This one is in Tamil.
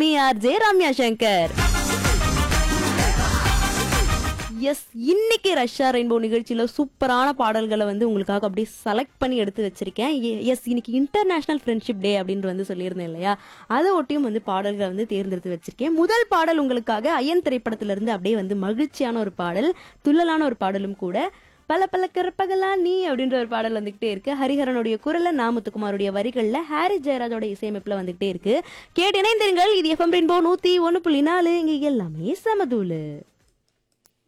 me R J Ramya Shankar எஸ் இன்னைக்கு ரஷ்யா ரெயின்போ நிகழ்ச்சியில சூப்பரான பாடல்களை வந்து உங்களுக்காக அப்படியே செலக்ட் பண்ணி எடுத்து வச்சிருக்கேன் எஸ் இன்னைக்கு இன்டர்நேஷனல் ஃப்ரெண்ட்ஷிப் டே அப்படின்னு வந்து சொல்லியிருந்தேன் இல்லையா அதை ஒட்டியும் வந்து பாடல்களை வந்து தேர்ந்தெடுத்து வச்சிருக்கேன் முதல் பாடல் உங்களுக்காக அயன் திரைப்படத்துல இருந்து அப்படியே வந்து மகிழ்ச்சியான ஒரு பாடல் துள்ளலான ஒரு பாடலும் கூட பல பல கருப்பகலா நீ அப்படின்ற ஒரு பாடல் வந்துகிட்டே இருக்கு ஹரிஹரனுடைய குரல்ல நாமுத்துக்குமாருடைய வரிகள்ல ஹாரி ஜெயராஜோட இசையமைப்புல வந்துகிட்டே இருக்கு கேட்டு இணைந்திருங்கள் இது எஃப்எம் ரெயின்போ நூத்தி ஒன்னு புள்ளி நாலு இங்க எல்லாமே சமதூளு